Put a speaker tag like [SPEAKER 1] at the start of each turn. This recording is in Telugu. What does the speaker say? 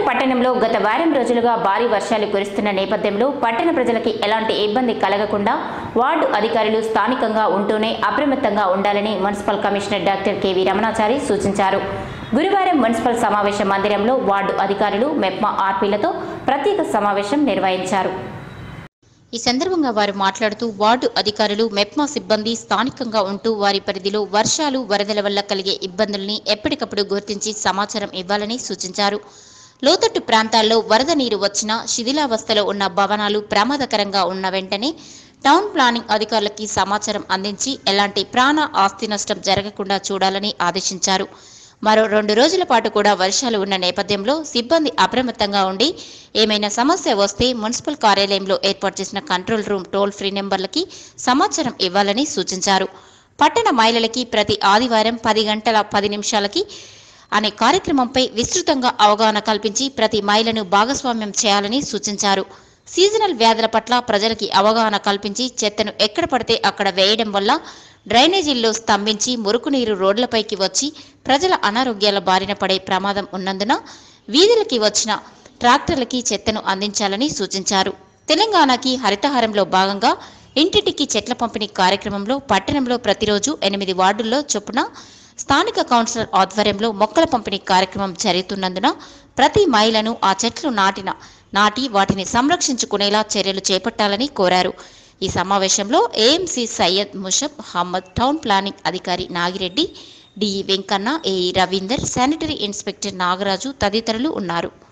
[SPEAKER 1] పట్టణంలో గత వారం రోజులుగా భారీ వర్షాలు కురుస్తున్న నేపథ్యంలో పట్టణ ప్రజలకి ఎలాంటి ఇబ్బంది కలగకుండా వార్డు అధికారులు స్థానికంగా ఉంటూనే అప్రమత్తంగా ఉండాలని municipal commissioner doctor KV Ramanachari సూచించారు గురువారం మున్సిపల్ సమావేశ మందిరంలో వార్డు అధికారులు మెప్మా ఆర్పీలతో ప్రత్యేక సమావేశం నిర్వహించారు ఈ సందర్భంగా వారు మాట్లాడుతూ వార్డు అధికారులు మెప్మా సిబ్బంది స్థానికంగా ఉంటూ వారి పరిధిలో వర్షాలు వరదల వల్ల కలిగే ఇబ్బందుల్ని ఎప్పటికప్పుడు గుర్తించి సమాచారం ఇవ్వాలని సూచించారు లోతట్టు ప్రాంతాల్లో వరద నీరు వచ్చినా శిథిలావస్థలో ఉన్న భవనాలు ప్రమాదకరంగా ఉన్న వెంటనే టౌన్ ప్లానింగ్ అధికారులకి సమాచారం అందించి ఎలాంటి ప్రాణ ఆస్తి నష్టం జరగకుండా చూడాలని ఆదేశించారు మరో రెండు రోజుల పాటు కూడా వర్షాలు ఉన్న నేపథ్యంలో సిబ్బంది అప్రమత్తంగా ఉండి ఏమైనా సమస్య వస్తే మున్సిపల్ కార్యాలయంలో ఏర్పాటు చేసిన కంట్రోల్ రూమ్ టోల్ ఫ్రీ నెంబర్లకి సమాచారం ఇవ్వాలని సూచించారు పట్టణ మహిళలకి ప్రతి ఆదివారం పది గంటల పది నిమిషాలకి అనే కార్యక్రమంపై విస్తృతంగా అవగాహన కల్పించి ప్రతి మహిళను భాగస్వామ్యం చేయాలని సూచించారు సీజనల్ వ్యాధుల పట్ల ప్రజలకి అవగాహన కల్పించి చెత్తను ఎక్కడ పడితే అక్కడ వేయడం వల్ల డ్రైనేజీల్లో స్తంభించి మురుగునీరు రోడ్లపైకి వచ్చి ప్రజల అనారోగ్యాల బారిన పడే ప్రమాదం ఉన్నందున వీధులకి వచ్చిన ట్రాక్టర్లకి చెత్తను అందించాలని సూచించారు తెలంగాణకి హరితహారంలో భాగంగా ఇంటింటికి చెట్ల పంపిణీ కార్యక్రమంలో పట్టణంలో ప్రతిరోజు ఎనిమిది వార్డుల్లో చొప్పున స్థానిక కౌన్సిలర్ ఆధ్వర్యంలో మొక్కల పంపిణీ కార్యక్రమం జరుగుతున్నందున ప్రతి మహిళను ఆ చెట్లు నాటిన నాటి వాటిని సంరక్షించుకునేలా చర్యలు చేపట్టాలని కోరారు ఈ సమావేశంలో AMC Syed Mushab Ahmed town planning అధికారి Nagireddy DE Venkanna AE Ravinder sanitary inspector Nagaraju తదితరులు ఉన్నారు